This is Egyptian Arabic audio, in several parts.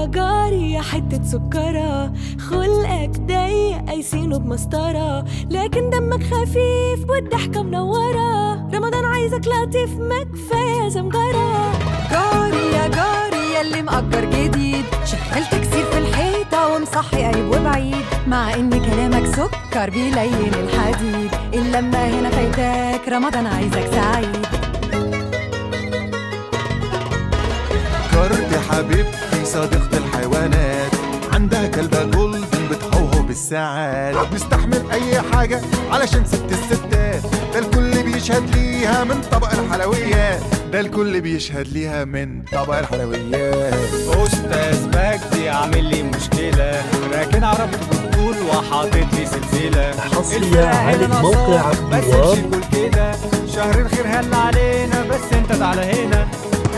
يا جاري يا حتة سكرة خلقك ضيق قايسينه بمسطرة لكن دمك خفيف والضحكة منورة رمضان عايزك لطيف ما كفاية زمجرة جاري يا جاري يلي مأجر جديد شغال تكسير في الحيطة ومصحي قريب وبعيد مع ان كلامك سكر بيلين الحديد اللمة هنا فايتاك رمضان عايزك سعيد جارتي حبيبتي صديقة الحيوانات عندها كلبة جولدن بتهوهو بالساعات بتستحمل أي حاجة علشان ست الستات ده الكل بيشهد ليها من طبق الحلويات ده الكل بيشهد ليها من طبق الحلويات استاذ مجدي عامل لي مشكله راكن عربيته بالطول وحاطط لي سلسله حصرية الفرقة على هنا موقع نصاب، بس اختيار. مش نقول كده شهر الخير هل علينا بس انت تعالى هنا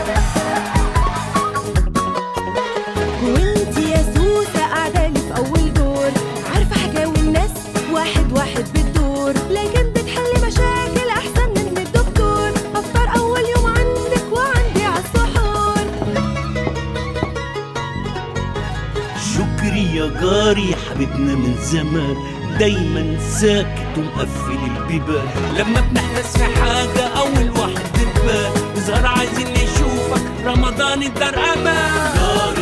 وانت يا سوسة قاعدة لي في أول دور عارفة حكاوي الناس واحد واحد بالدور لكن بتحلي مشاكل أحسن من الدكتور أفطر أول يوم عندك وعندي عالسحور شكري يا جاري حبيبنا من زمان دايما ساكت ومقفل البيبان لما بنحدث في حاجة أول واحد تبان إظهار عايزين نشوفك رمضان الدار أمان جاري